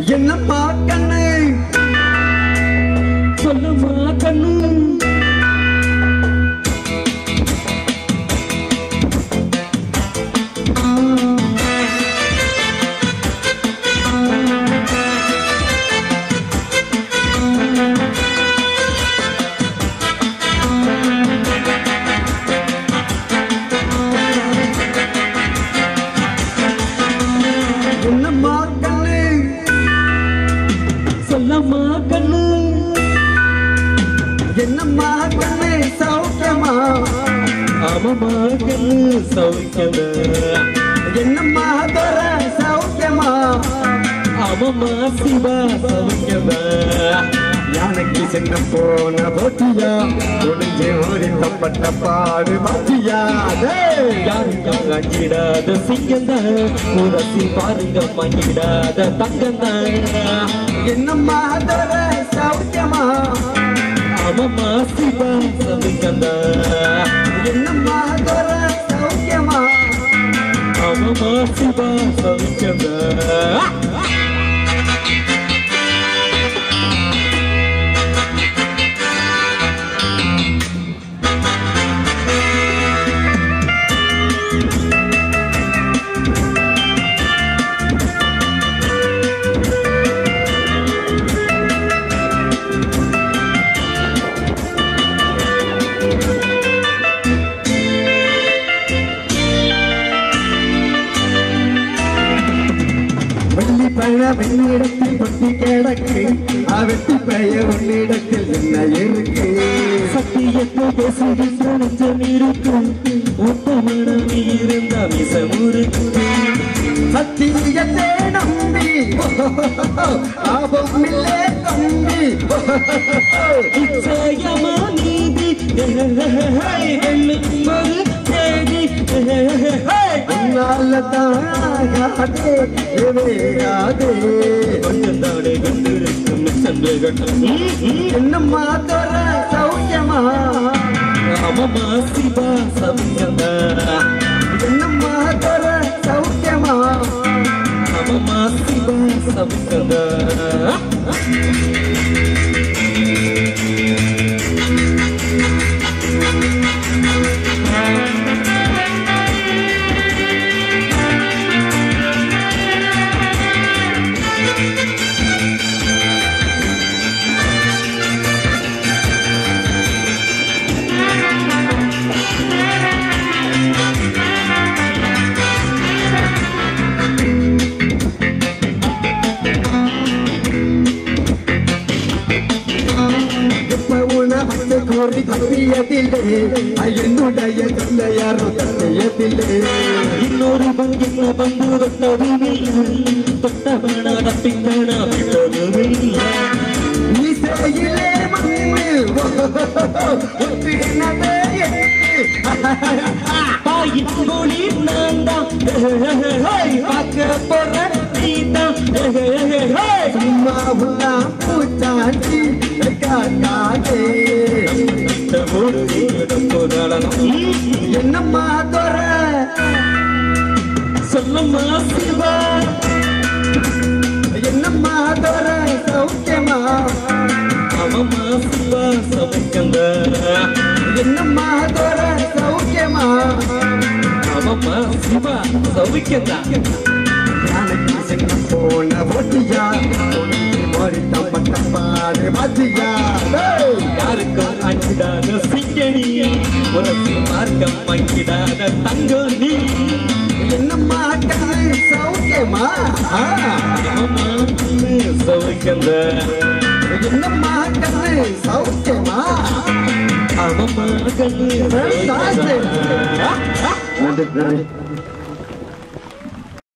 என்னம்மா கண்ணு சொல்லுமா கண்ணு என்னம்மா கண்ணு சொல்லம்மா கண்ணு என்னம்மா கண்ணு சௌக்கியமா ஆமாம்மா கண்ணு சௌக்கியமா என்னம்மா தர சௌக்கியமா ஆமாம்மா சிவா சௌக்கியமா யானைக்கு சின்ன போன போட்டியா முடிஞ்சு ஓடி தப்பட்ட பாடு பாத்தியா டேய்! யாருக்கும் அஞ்சிடாத சிங்கந்தான் உரசி பாருங்க மங்கிடாத தங்கந்தான் என்னம்மா தர சௌக்கியமா ஆமாம்மா சிவா சௌக்கியந்தான் என்னம்மா தர சௌக்கியமா ஆமாம்மா சிவா சௌக்கியந்தான் வெள்ளி பழ வெண்ணிடத்தில் பட்டி கிடக்கு ஆ வெட்டி பைய உன்னிடத்தில் என்ன இருக்கு சத்தியத்தை பேசுகின்ற நெஞ்சம் இருக்கும் உத்தமனம் இருந்த விசமுருக்கு சத்தியத்தை நம்பி லாபம் இல்லே தம்பி நிச்சயமா நீதி வெல்லும் ஒரு செய்தி உன்னால தானே வேகாதே கொஞ்சம் தானே கண்டிருக்கும் சந்தேகம் என்னம்மா தர சௌக்கியமா ஆமாம்மா சிவா சௌக்கியந்தா என்னம்மா தர சௌக்கியமா ஆமாம்மா சிவா சௌக்கியந்தா இப்ப உணவு கோரி தப்பியதில்லை என்னுடைய தொல்லை யாரும் தப்பியதில்லை இன்னொரு பங்கின பந்து தொட்டதுமில்லை தொட்டவன தப்பிக்கண விட்டதுமில்லை இசையிலே மண்ணு ஒப்பினதே தாயின் மொழி நான் தான் பார்க்க போற நீதான் சும்மா உலா பூச்சாண்டி காக்காதே என்னம்மா தோற சொல்லம்மா சிவா என்னம்மா தோற சௌக்கியமா அவம்மா சிவா சமைக்கந்த என்னம்மா தோற சௌக்கியமா அவம்மா சிவா சமைக்கந்தா யானைக்கு சின்ன போன போட்டியா மோரித்த பட்ட பாடு பாத்தியா டேய்! யாருக்கும் அஞ்சிடாத சிங்கனி உனக்கு மார்க்கம் மங்கிடாத தங்க நீ என்னம்மா கண்ணு சௌக்கியமா ஆ, அவம்மா சமைக்கந்த என்னம்மா கண்ணு சௌக்கியமா அவம்மா கண்ணு சாஸ்திரி. சௌக்கியந்தா. நன்றி, நன்றி.